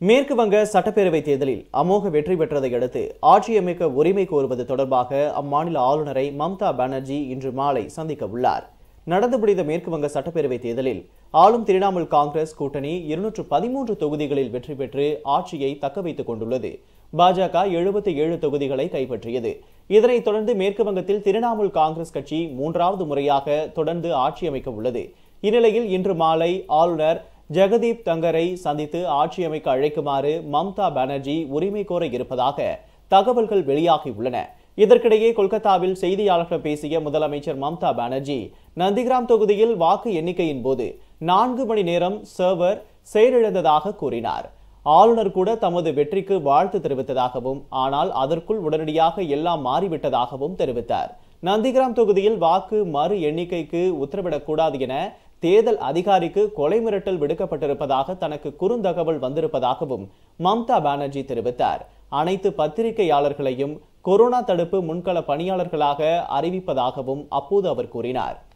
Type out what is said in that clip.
மேற்கு வங்க சட்டப்பேரவை தேர்தலில் அமோக வெற்றி பெற்றதை அடுத்து ஆட்சியமைக்க உரிமை கோருவது தொடர்பாக அம்மாநில ஆளுநரை மம்தா பானர்ஜி இன்று மாலை சந்திக்க உள்ளார் நடந்து முடிந்த மேற்கு வங்க சட்டப்பேரவை தேர்தலில் ஆளும் திரிணாமுல் காங்கிரஸ் கூட்டணி இருநூற்று பதிமூன்று தொகுதிகளில் வெற்றி பெற்று ஆட்சியை தக்க வைத்துக் கொண்டுள்ளது பாஜக எழுபத்தி ஏழு தொகுதிகளை கைப்பற்றியது இதனைத் தொடர்ந்து மேற்கு வங்கத்தில் திரிணாமுல் காங்கிரஸ் கட்சி மூன்றாவது முறையாக தொடர்ந்து ஆட்சி அமைக்க உள்ளது இந்நிலையில் இன்று மாலை ஆளுநர் ஜெகதீப் தங்கரை சந்தித்து ஆட்சி அமைக்க அழைக்குமாறு மம்தா பானர்ஜி உரிமை கோர இருப்பதாக தகவல்கள் வெளியாகியுள்ளன இதற்கிடையே கொல்கத்தாவில் செய்தியாளர்களிடம் பேசிய முதலமைச்சர் மம்தா பானர்ஜி நந்திகிராம் தொகுதியில் வாக்கு எண்ணிக்கையின் போது நான்கு மணி நேரம் சர்வர் செயலிழந்ததாக கூறினார் ஆளுநர் கூட தமது வெற்றிக்கு வாழ்த்து தெரிவித்ததாகவும் ஆனால் அதற்குள் உடனடியாக எல்லாம் மாறிவிட்டதாகவும் தெரிவித்தார் நந்திகிராம் தொகுதியில் வாக்கு மறு எண்ணிக்கைக்கு உத்தரவிடக்கூடாது என தேர்தல் அதிகாரிக்கு கொலை மிரட்டல் விடுக்கப்பட்டிருப்பதாக தனக்கு குறுந்தகவல் வந்திருப்பதாகவும் மம்தா பானர்ஜி தெரிவித்தார் அனைத்து பத்திரிகையாளர்களையும் கொரோனா தடுப்பு முன்கள பணியாளர்களாக அறிவிப்பதாகவும் அப்போது அவர் கூறினார்